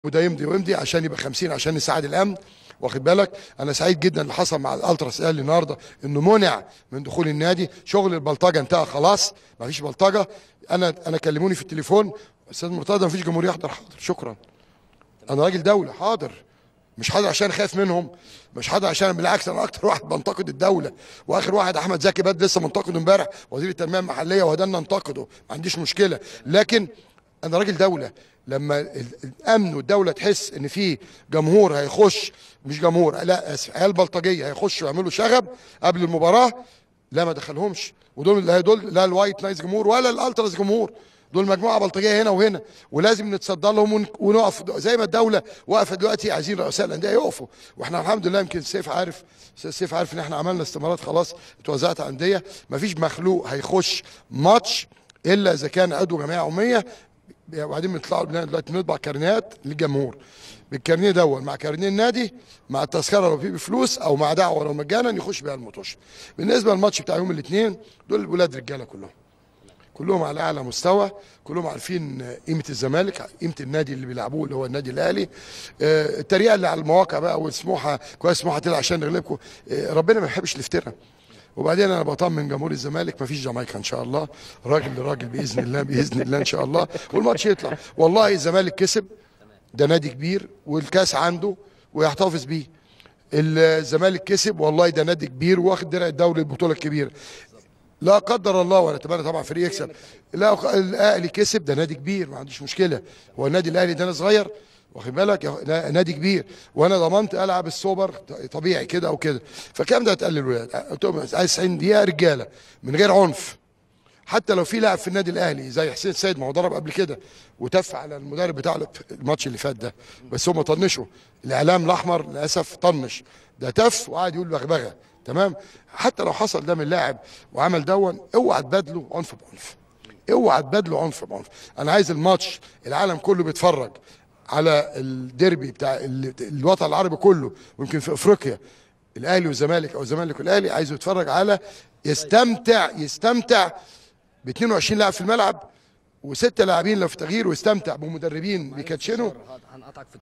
وده يمضي ويمضي عشان يبقى 50 عشان نساعد الامن واخد بالك انا سعيد جدا اللي حصل مع الالتراس الاهلي النهارده انه منع من دخول النادي شغل البلطجه انتهى خلاص ما فيش بلطجه انا انا كلموني في التليفون استاذ مرتضى ما فيش جمهور يحضر حاضر شكرا انا راجل دوله حاضر مش حاضر عشان خايف منهم مش حاضر عشان بالعكس انا اكتر واحد بنتقد الدوله واخر واحد احمد زكي باد لسه منتقده امبارح وزير التنميه المحليه وهدانا ننتقده ما عنديش مشكله لكن انا راجل دوله لما ال- الامن والدوله تحس ان في جمهور هيخش مش جمهور لا اسف عيال بلطجيه هيخشوا يعملوا شغب قبل المباراه لا ما دخلهمش ودول لا دول لا الوايت نايز جمهور ولا الالتراس جمهور دول مجموعه بلطجيه هنا وهنا ولازم نتصدى لهم ون- ونقف زي ما الدوله واقفه دلوقتي عايزين رؤساء الانديه يقفوا واحنا الحمد لله يمكن سيف عارف أستاذ سيف عارف ان احنا عملنا استمارات خلاص اتوزعت على انديه مفيش مخلوق هيخش ماتش الا اذا كان عضو جمعيه عموميه وبعدين بنطلعوا دلوقتي بنطبع كارنيهات للجمهور بالكارنيه دون مع كارنيه النادي مع التذكره لو في بفلوس او مع دعوه لو مجانا يخش بيها المطوش بالنسبه للماتش بتاع يوم الاثنين دول ولاد رجاله كلهم كلهم على اعلى مستوى كلهم عارفين قيمه الزمالك قيمه النادي اللي بيلعبوه اللي هو النادي الاهلي آه، التريقه اللي على المواقع بقى والسموحه كويس سموحه طلع عشان نغلبكم آه، ربنا ما يحبش الافتراء وبعدين انا بطمن جمهور الزمالك مفيش جامايكا ان شاء الله راجل لراجل باذن الله باذن الله ان شاء الله والماتش يطلع والله الزمالك كسب ده نادي كبير والكاس عنده ويحتفظ بيه الزمالك كسب والله ده نادي كبير واخد درع الدوري البطوله الكبيره لا قدر الله ولا اتمنى طبعا فريق يكسب لا الاهلي كسب ده نادي كبير ما عنديش مشكله هو النادي الاهلي ده انا صغير واخد بالك يا- لا، نادي كبير وانا ضمنت العب السوبر طبيعي كده او كده فكام ده هتقلل الولاد قلت لهم عايز 90 دقيقه رجاله من غير عنف حتى لو في لاعب في النادي الاهلي زي حسين سيد ما هو ضرب قبل كده وتف على المدرب بتاع الماتش اللي فات ده بس هم طنشوا الاعلام الاحمر للاسف طنش ده تف وقعد يقول بغبغه تمام حتى لو حصل ده من لاعب وعمل دون اوعى تبادله عنف بعنف اوعى تبادله عنف بعنف انا عايز الماتش العالم كله بيتفرج على الديربي بتاع ال- الوطن العربي كله ويمكن في افريقيا الاهلي والزمالك او الزمالك والاهلي عايزه يتفرج على يستمتع يستمتع ب 22 لاعب في الملعب وستة لاعبين لو في تغيير ويستمتع بمدربين بيكاتشنوا هنقطعك في